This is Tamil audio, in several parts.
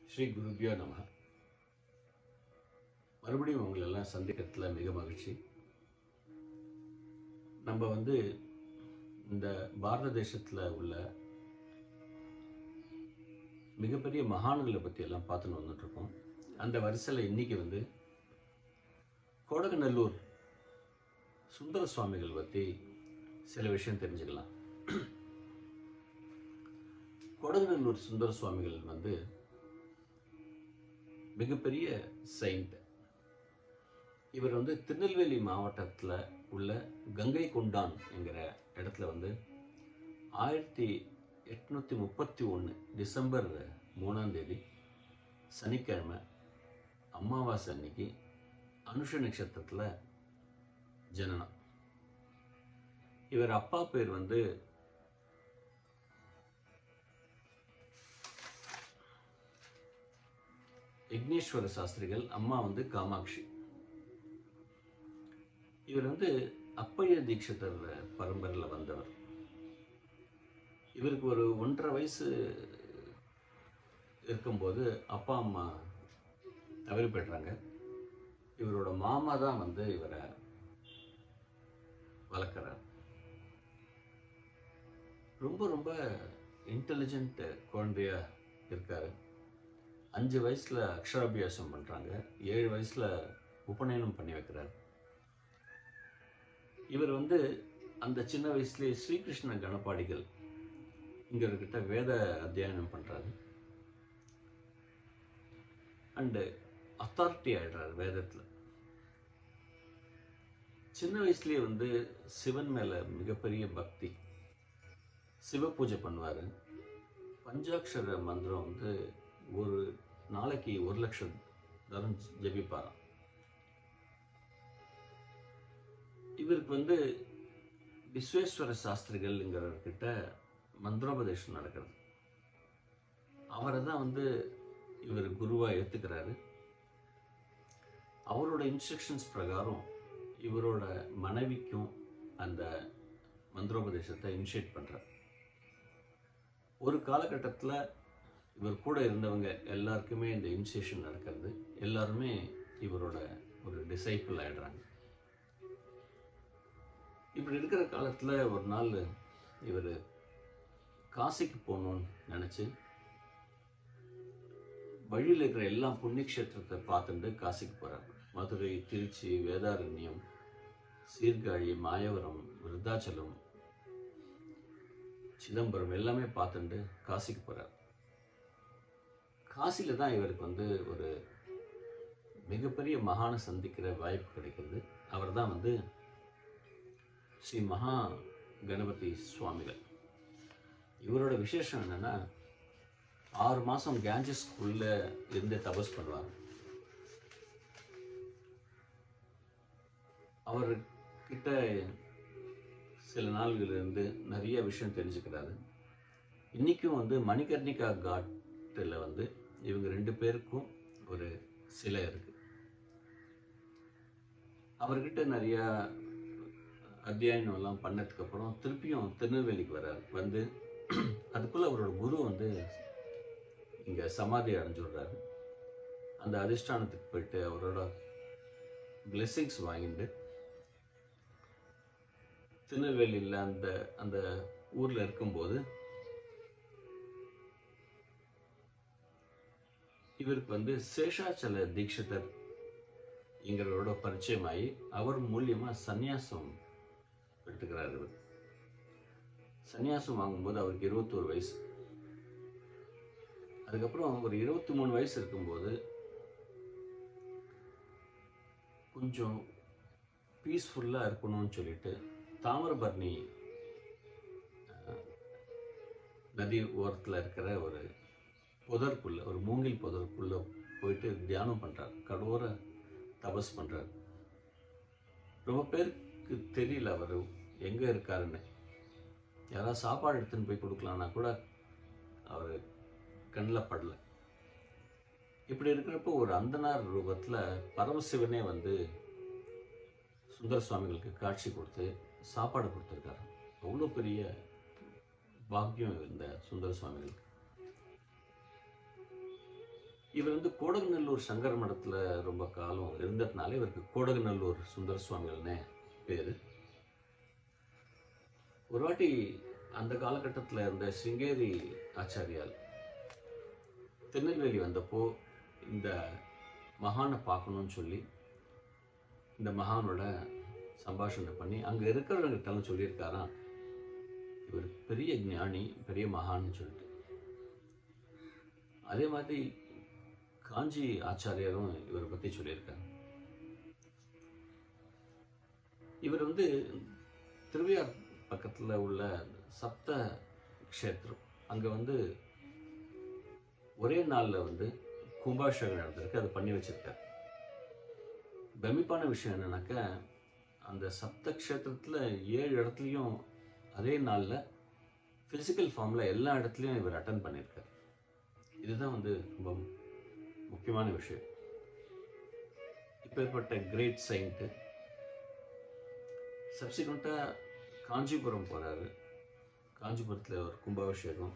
ஸ்ரீ குருபியோ நம மறுபடியும் உங்களை எல்லாம் சந்திக்கிறதுல மிக மகிழ்ச்சி நம்ம வந்து இந்த பாரத தேசத்தில் உள்ள மிகப்பெரிய மகான்களை பற்றி எல்லாம் பார்த்துன்னு வந்துட்டுருக்கோம் அந்த வரிசையில் இன்னைக்கு வந்து கோடகநல்லூர் சுந்தர சுவாமிகள் பற்றி சில விஷயம் தெரிஞ்சுக்கலாம் கொடகநல்லூர் சுந்தர சுவாமிகள் வந்து மிகப்பெரிய செயின்ட் இவர் வந்து திருநெல்வேலி மாவட்டத்தில் உள்ள கங்கை கொண்டான் என்கிற இடத்துல வந்து ஆயிரத்தி எட்நூற்றி முப்பத்தி ஒன்று டிசம்பர் மூணாம் தேதி சனிக்கிழமை அமாவாசை அன்னைக்கு அனுஷ நட்சத்திரத்தில் ஜனனம் இவர் அப்பா பேர் வந்து விக்னேஸ்வர சாஸ்திரிகள் அம்மா வந்து காமாட்சி இவர் வந்து அப்பைய தீட்சிதர் பரம்பரையில் வந்தவர் இவருக்கு ஒரு ஒன்றரை வயசு இருக்கும்போது அப்பா அம்மா தவறி போய்ட்றாங்க இவரோட மாமா தான் வந்து இவரை வளர்க்குறார் ரொம்ப ரொம்ப இன்டெலிஜென்ட் குழந்தையா இருக்காரு அஞ்சு வயசில் அக்ஷராபியாசம் பண்ணுறாங்க ஏழு வயசில் உபநயனம் பண்ணி வைக்கிறார் இவர் வந்து அந்த சின்ன வயசுலேயே ஸ்ரீகிருஷ்ண கணபாடிகள் இங்கர்கிட்ட வேத அத்தியாயனம் பண்ணுறாரு அண்டு அத்தாரிட்டி ஆயிடுறாரு வேதத்தில் சின்ன வயசுலேயே வந்து சிவன் மேலே மிகப்பெரிய பக்தி சிவ பூஜை பண்ணுவார் பஞ்சாட்சர மந்திரம் வந்து ஒரு நாளைக்கு ஒரு லட்சம் தரம் ஜெபிப்பாராம் இவருக்கு வந்து விஸ்வேஸ்வர சாஸ்திரிகள்ங்கிறவர்கிட்ட மந்திரோபதேசம் நடக்கிறது அவரை தான் வந்து இவர் குருவாக ஏற்றுக்கிறாரு அவரோட இன்ஸ்ட்ரக்ஷன்ஸ் பிரகாரம் இவரோட மனைவிக்கும் அந்த மந்திரோபதேசத்தை இனிஷியேட் பண்ணுறார் ஒரு காலகட்டத்தில் இவர் கூட இருந்தவங்க எல்லாருக்குமே இந்த இனிஷியேஷன் நடக்கிறது எல்லாருமே இவரோட ஒரு டிசைப்பிள் ஆயிடுறாங்க இப்படி இருக்கிற காலத்தில் ஒரு நாள் இவர் காசிக்கு போகணும்னு நினச்சி வழியில் இருக்கிற எல்லா புண்ணியக்ஷேத்திரத்தை பார்த்துட்டு காசிக்கு போகிறார் மதுரை திருச்சி வேதாரண்யம் சீர்காழி மாயவரம் விருத்தாச்சலம் சிதம்பரம் எல்லாமே பார்த்துட்டு காசிக்கு போகிறார் காசியில் தான் இவருக்கு வந்து ஒரு மிகப்பெரிய மகானை சந்திக்கிற வாய்ப்பு கிடைக்கிறது அவர் தான் வந்து ஸ்ரீ மகா கணபதி சுவாமிகள் இவரோட விசேஷம் என்னென்னா ஆறு மாதம் கேஞ்சஸ்குள்ள இருந்து தபஸ் பண்ணுவார் அவர்கிட்ட சில நாள்கள் இருந்து நிறைய விஷயம் தெரிஞ்சுக்கிறாரு இன்றைக்கும் வந்து மணிகர்ணிகா காட்டில் வந்து இவங்க ரெண்டு பேருக்கும் ஒரு சிலை இருக்கு அவர்கிட்ட நிறையா அத்தியாயனம் எல்லாம் பண்ணதுக்கு அப்புறம் திருப்பியும் திருநெல்வேலிக்கு வர்றார் வந்து அதுக்குள்ள அவரோட குரு வந்து இங்கே சமாதி அடைஞ்சுடுறாரு அந்த அதிஷ்டானத்துக்கு போயிட்டு அவரோட பிளெஸ்ஸிங்ஸ் வாங்கிட்டு திருநெல்வேலியில் அந்த அந்த ஊரில் இருக்கும்போது இவருக்கு வந்து சேஷாச்சல தீட்சிதர் எங்களோட பரிச்சயமாகி அவர் மூலியமாக சந்நியாசம் எடுத்துக்கிறார் இவர் சன்னியாசம் வாங்கும்போது அவருக்கு இருபத்தோரு வயசு அதுக்கப்புறம் ஒரு இருபத்தி மூணு வயசு இருக்கும்போது கொஞ்சம் பீஸ்ஃபுல்லாக இருக்கணும்னு சொல்லிட்டு தாமிரபரணி நதி ஓரத்தில் இருக்கிற ஒரு புதற்குள்ள ஒரு மூங்கில் புதற்குள்ள போயிட்டு தியானம் பண்ணுறார் கடோர தபஸ் பண்ணுறார் ரொம்ப பேருக்கு தெரியல அவர் எங்கே இருக்காருன்னு யாராவது சாப்பாடு எடுத்துன்னு போய் கொடுக்கலான்னா கூட அவர் கண்ணில் படல இப்படி இருக்கிறப்போ ஒரு அந்தனார் ரூபத்தில் பரமசிவனே வந்து சுந்தர சுவாமிகளுக்கு காட்சி கொடுத்து சாப்பாடு கொடுத்துருக்காரு அவ்வளோ பெரிய பாக்கியம் இந்த சுந்தர சுவாமிகளுக்கு இவர் வந்து கோடகநல்லூர் சங்கர மடத்தில் ரொம்ப காலம் இருந்ததுனால இவருக்கு கோடகநல்லூர் சுந்தர சுவாமிகள்னே பேர் ஒரு வாட்டி அந்த காலகட்டத்தில் இருந்த சிங்கேரி ஆச்சாரியால் திருநெல்வேலி வந்தப்போ இந்த மகானை பார்க்கணும்னு சொல்லி இந்த மகானோட சம்பாஷணை பண்ணி அங்கே இருக்கிறவங்கிட்டலாம் சொல்லியிருக்காராம் இவர் பெரிய ஞானி பெரிய மகான்னு சொல்லிட்டு அதே மாதிரி காஞ்சி ஆச்சாரியரும் இவரை பற்றி சொல்லியிருக்காங்க இவர் வந்து திருவையார் பக்கத்தில் உள்ள சப்த க்ஷேத்திரம் அங்கே வந்து ஒரே நாளில் வந்து கும்பாபிஷேகம் நடந்திருக்கு அதை பண்ணி வச்சிருக்காரு பிரமிப்பான விஷயம் என்னன்னாக்கா அந்த சப்த க்ஷேத்திரத்தில் ஏழு இடத்துலையும் அதே நாளில் ஃபிசிக்கல் ஃபார்மில் எல்லா இடத்துலையும் இவர் அட்டன் பண்ணியிருக்கார் இதுதான் வந்து ரொம்ப முக்கியமான விஷயம் இப்பேற்பட்ட கிரேட் சயின்ட்டு சப்சிக்வெண்ட்டாக காஞ்சிபுரம் போகிறாரு காஞ்சிபுரத்தில் ஒரு கும்பாபிஷேகம்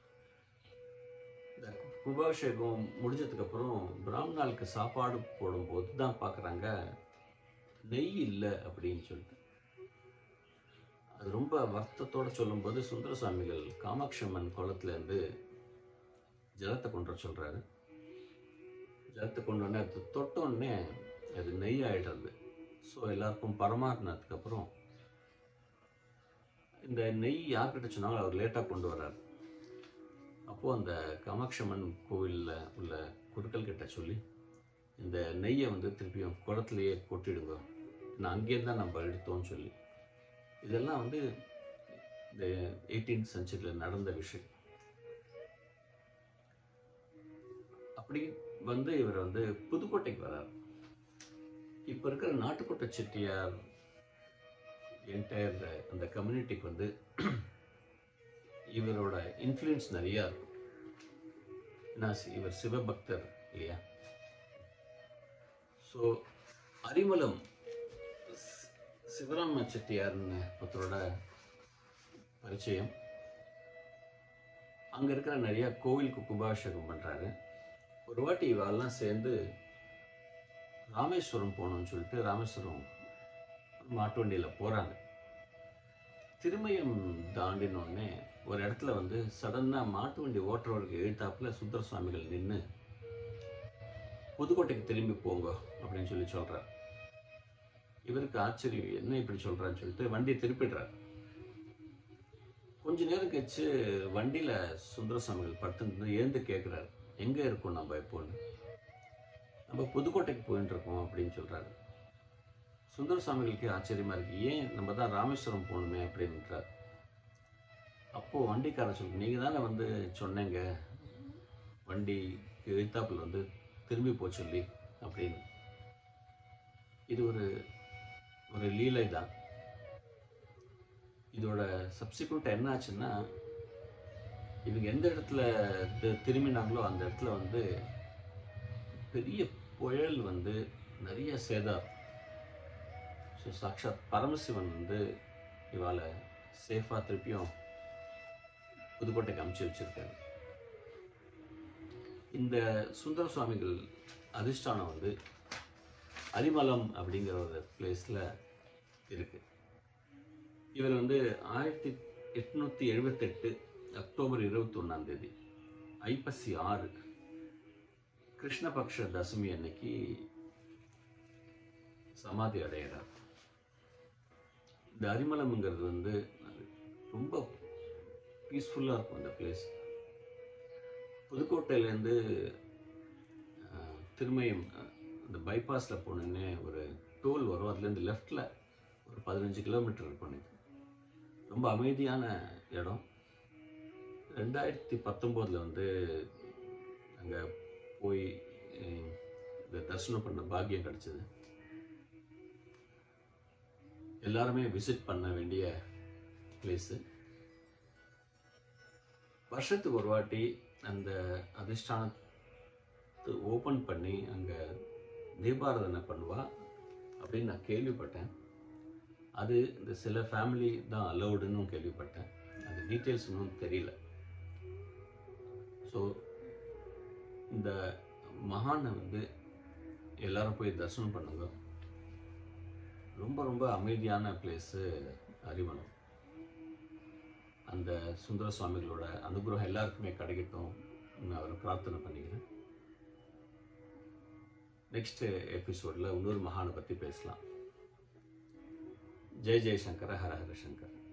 இந்த கும்பாபிஷேகம் முடிஞ்சதுக்கப்புறம் பிராமணாளுக்கு சாப்பாடு போடும்போது தான் பார்க்குறாங்க நெய் இல்லை அப்படின்னு சொல்லிட்டு அது ரொம்ப வருத்தத்தோடு சொல்லும்போது சுந்தர சுவாமிகள் காமாட்சி அம்மன் குளத்துலேருந்து ஜலத்தை கொண்டு வர சொல்கிறாரு ஜலத்தை கொண்டு உடனே அது தொட்ட உடனே அது நெய் ஆகிடுறது ஸோ எல்லாருக்கும் பரமாறினதுக்கப்புறம் இந்த நெய் யார்கிட்ட சொன்னாங்களோ அவர் லேட்டாக கொண்டு வர்றாரு அப்போது அந்த காமாட்சி அம்மன் கோவிலில் உள்ள குருக்கள் கிட்ட சொல்லி இந்த நெய்யை வந்து திருப்பியும் குளத்துலையே கொட்டிடுங்க நான் அங்கேருந்து தான் நம்ம எடுத்தோம்னு சொல்லி இதெல்லாம் வந்து இந்த எயிட்டீன்த் செஞ்சுரியில் நடந்த விஷயம் அப்படி வந்து இவர் வந்து புதுக்கோட்டைக்கு வரார் இப்போ இருக்கிற நாட்டுக்கோட்டை செட்டியார் என்டையர் அந்த கம்யூனிட்டிக்கு வந்து இவரோட இன்ஃப்ளூயன்ஸ் நிறையா இருக்கும் ஏன்னா சி- இவர் சிவபக்தர் இல்லையா ஸோ அரிமளம் சி- சிவராம செட்டியார்னு ஒருத்தரோட பரிச்சயம் அங்கே இருக்கிற நிறைய கோவிலுக்கு கும்பாபிஷேகம் பண்ணுறாரு ஒரு வாட்டி இவெல்லாம் சேர்ந்து ராமேஸ்வரம் போகணும்னு சொல்லிட்டு ராமேஸ்வரம் மாட்டு வண்டியில் போகிறாங்க திருமயம் தாண்டினோடனே ஒரு இடத்துல வந்து சடனாக மாட்டு வண்டி ஓட்டுறவருக்கு எழுத்தாப்புல சுந்தர சுவாமிகள் நின்று புதுக்கோட்டைக்கு திரும்பி போங்க அப்படின்னு சொல்லி சொல்கிறார் இவருக்கு ஆச்சரியம் என்ன இப்படி சொல்கிறான்னு சொல்லிட்டு வண்டியை திருப்பிடுறார் கொஞ்ச நேரம் கழிச்சு வண்டியில் சுந்தர சுவாமிகள் படுத்துருந்து ஏந்து கேட்குறாரு எங்கே இருக்கோம் நம்ம எப்போன்னு நம்ம புதுக்கோட்டைக்கு போயின்னு இருக்கோம் அப்படின்னு சொல்கிறாரு சுந்தர சுவாமிகளுக்கு ஆச்சரியமா இருக்கு ஏன் நம்ம தான் ராமேஸ்வரம் போகணுமே அப்படின்றார் அப்போது வண்டிக்காரர் சொல்லு நீங்கள் தானே வந்து சொன்னீங்க வண்டிக்கு எழுத்தாப்பில் வந்து திரும்பி போக சொல்லி அப்படின்னு இது ஒரு ஒரு லீலை தான் இதோட சப்சிக்வெண்ட் என்ன ஆச்சுன்னா இவங்க எந்த இடத்துல தி- திரும்பினாங்களோ அந்த இடத்துல வந்து பெரிய புயல் வந்து நிறைய சேதாரம் ஸோ சாக்ஷாத் பரமசிவன் வந்து இவாளை சேஃபாக திருப்பியும் புதுக்கோட்டைக்கு அமுச்சு வச்சிருக்காரு இந்த சுந்தர சுவாமிகள் அதிஷ்டானம் வந்து அரிமலம் அப்படிங்கிற ஒரு பிளேஸில் இருக்கு இவர் வந்து ஆயிரத்தி எட்நூற்றி எழுபத்தெட்டு அக்டோபர் இருபத்தொன்னாம் தேதி ஐப்பசி ஆறு கிருஷ்ணபக்ஷ தசமி அன்னைக்கு சமாதி அடைகிறார் இந்த அரிமளம்ங்கிறது வந்து ரொம்ப பீஸ்ஃபுல்லாக இருக்கும் இந்த பிளேஸ் புதுக்கோட்டையிலேருந்து அஹ், திருமயம் அஹ், அந்த பைபாஸில் போனோன்னே ஒரு டோல் வரும் அதுலேருந்து லெஃப்டில் ஒரு பதினஞ்சு கிலோமீட்டர் இருக்கும் இது ரொம்ப அமைதியான இடம் ரெண்டாயிரத்தி பத்தொம்போதில் வந்து அங்கே போய் அஹ், இந்த தரிசனம் பண்ண பாக்கியம் கிடச்சிது எல்லாருமே விசிட் பண்ண வேண்டிய பிளேஸு வருஷத்துக்கு ஒரு வாட்டி அந்த அதிஷ்டானத்தை ஓப்பன் பண்ணி அங்கே தீபாராதனை பண்ணுவா அப்படின்னு நான் கேள்விப்பட்டேன் அது இந்த சில ஃபேமிலி தான் அலௌடுன்னு கேள்விப்பட்டேன் அது டீட்டெயில்ஸ் இன்னும் தெரியல ஸோ இந்த மகானை வந்து எல்லாரும் போய் தரிசனம் பண்ணுங்க ரொம்ப ரொம்ப அமைதியான பிளேஸு அறிவனம் அந்த சுந்தர சுவாமிகளோட அனுகிரகம் எல்லாருக்குமே கிடைக்கட்டும் நான் அவரை பிரார்த்தனை பண்ணிக்கிறேன் நெக்ஸ்ட் எபிசோடில் இன்னொரு மகானை பற்றி பேசலாம் ஜெய் ஜெய்சங்கர ஹர ஹர சங்கர்